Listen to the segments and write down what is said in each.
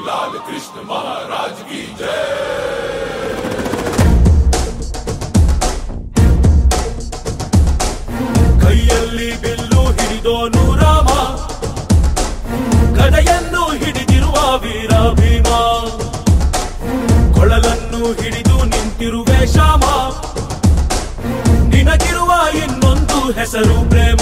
लाल कृष्ण महाराज की जय ಕೈಯಲ್ಲಿ ಬಿಲ್ಲು ಹಿಡಿದೋನು ರಾಮ ಗದೆಯನ್ನು ಹಿಡಿದಿರುವ ವೀರ ಭೀಮ ಕೊಳಲನ್ನು ಹಿಡಿದು ನಿಂತಿರುವೆ ಶ್ಯಾಮ ನಿನಗಿರುವ ಇನ್ನೊಂದು ಹೆಸರು ಪ್ರೇಮ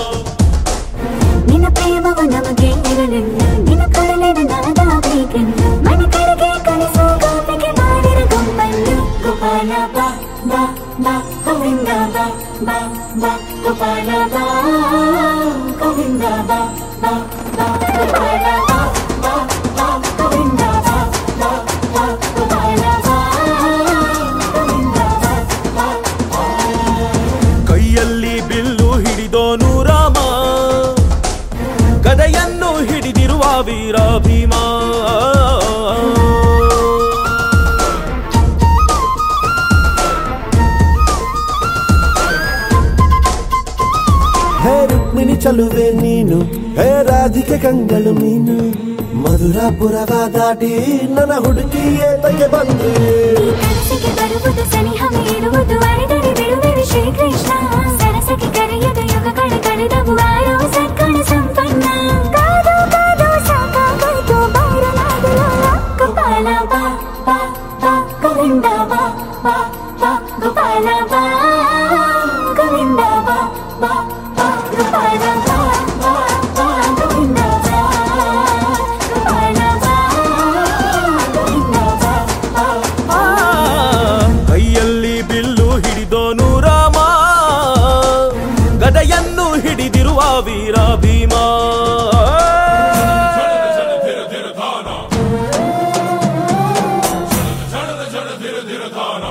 ನಿನ್ನ ಪ್ರೇಮವು ನಮಗೆ ಇರಲಿಲ್ಲ ನಿನ್ನ ಕೊಡಲಿನ ನಾದಾಗಬೇಕೆಂದು ಮನೆ ಕಡೆಗೆ ಕಳಿಸೋ ಗೋಪಿಗೆ ಮಾಡಿರ ಗೊಂಬಲ್ಲು ಗೋಪಾಲ ಬಾ ಬಾ ಬಾ ಗೋವಿಂದ ಬಾ ಬಾ ಬಾ ಗೋಪಾಲ ಬಾ ಗೋವಿಂದ ಬಾ ಬಾ ಬಾ ಗೋಪಾಲ ಬಾ ಬಾ ಬಾ ಗೋವಿಂದ ಬಾ ಬಾ ಬಾ ಗೋಪಾಲ ಬಾ ಗೋವಿಂದ ಬಾ ಬಾ ಕೈಯಲ್ಲಿ ಬಿಲ್ಲು ಹಿಡಿದೋನು ರಾಮ ಗದೆಯನ್ನು ಹಿಡಿದಿರುವ ವೀರ ಭೀಮ ಹೇ ರುಕ್ಮಿಣಿ ಚಲುವೆ ನೀನು ಹೇ ರಾಧಿಕೆ ಕಂಗಳು ಮೀನು ಮಧುರಾಪುರವ ದಾಟಿ ನನ್ನ ಹುಡುಕಿ ಏತಕ್ಕೆ ಬಂದ್ರಿ ಈ ಕನಸಿಗೆ ಬರುವುದು ಸನಿಹವೇ ಇರುವುದು ಅರೆದರೆ ಬಿಡುವೆನು ಶ್ರೀಕೃಷ್ಣ ಸರಸಕ್ಕೆ ಕರೆಯದ ಯುಗಗಳ ಕಳೆದವು ಆರೋ ಸತ್ಕಣ ಸಂಪನ್ನ ಕಾದು ಕಾದು ಸಾಕಾಗೋಯ್ತು ಬಾರಲಾಗಲು ಗೋಪಾಲ ಬಾ ಬಾ ಬಾ ಗೋವಿಂದ ಬಾ ಬಾ ಬಾ ಗೋಪಾಲ ಬಾ ಗೋವಿಂದ ಬಾ ಬಾ ಬಾ ಗೋಪಾಲ ಬಾ ಬಾ ಬಾ ಗೋವಿಂದ ಬಾ ಗೋಪಾಲ ಬಾ ಗೋವಿಂದ ಬಾ ಬಾ ಬಾ ಕೈಯಲ್ಲಿ ಬಿಲ್ಲು ಹಿಡಿದೋನು ರಾಮ ಗದೆಯನ್ನು ಹಿಡಿದಿರುವ ವೀರ ಭೀಮ धीर धीर धाना झड़ झड़ धीर धीर धाना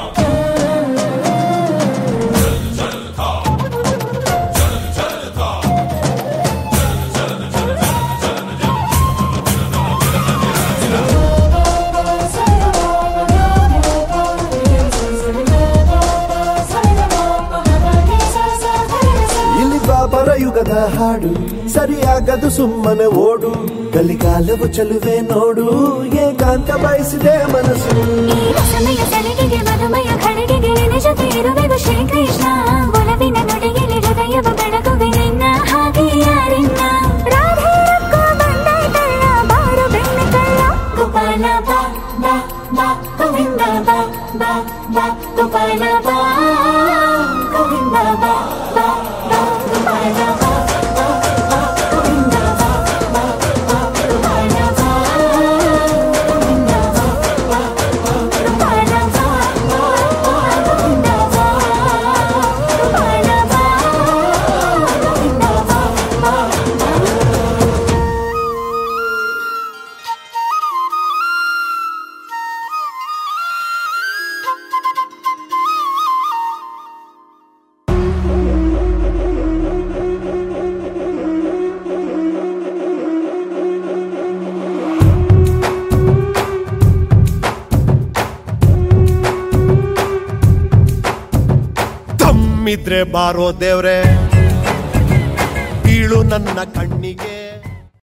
ಇಲ್ಲಿ ಬಾಬರ ಯುಗದ ಹಾಡು ಸರಿಯಾಗದು ಸುಮ್ಮನೆ ಓಡು ಕಲಿಕಾಲವು ಚಲುವೆ ನೋಡು ಏಕಾಂತ ಬಯಸಿದೆ ಮನಸ್ಸು ಈ ರಸಮಯ ಸಲಿಗೆಗೆ ಮಧುಮಯ ಖಡ್ಗೆಗೆ ನಿನ್ನ ಜೊತೆ ಇರುವೆವು ಶ್ರೀಕೃಷ್ಣ ಒಲವಿನ ನುಡಿಯಲ್ಲಿ ಹೃದಯವ ಬೆಳಗುವೆ ನಿನ್ನ ಹಾಗೆ ಯಾರಿನ್ನ ರಾಧೆ ರೊಕ್ಕ ಬಂದಾಯ್ತಲ್ಲ ಬಾರು ಬೆಣ್ಣೆ ಕಳ್ಳ ಗೋಪಾಲ ಬಾ ಬಾ ಬಾ ಗೋವಿಂದ ಬಾ ಬಾ ಬಾ ಗೋಪಾಲ ಬಾ ಗೋವಿಂದ ಬಾ ಬಾ ಬಾ ಗೋಪಾಲ ಬಾ ಬಾ ಬಾ ಗೋವಿಂದ ಬಾ ಬಾ ಬಾ ಗೋಪಾಲ ಬಾ ಗೋವಿಂದ ಬಾ ಗೋಪಾಲ ಬಾ ಗೋವಿಂದ ಬಾ ಗೋಪಾಲ ಬಾ ಗೋವಿಂದ ಬಾ ತಮ್ಮಿದ್ರೆ ಬಾರೋ ದೇವ್ರೆ ಬೀಳು ನನ್ನ ಕಣ್ಣಿಗೆ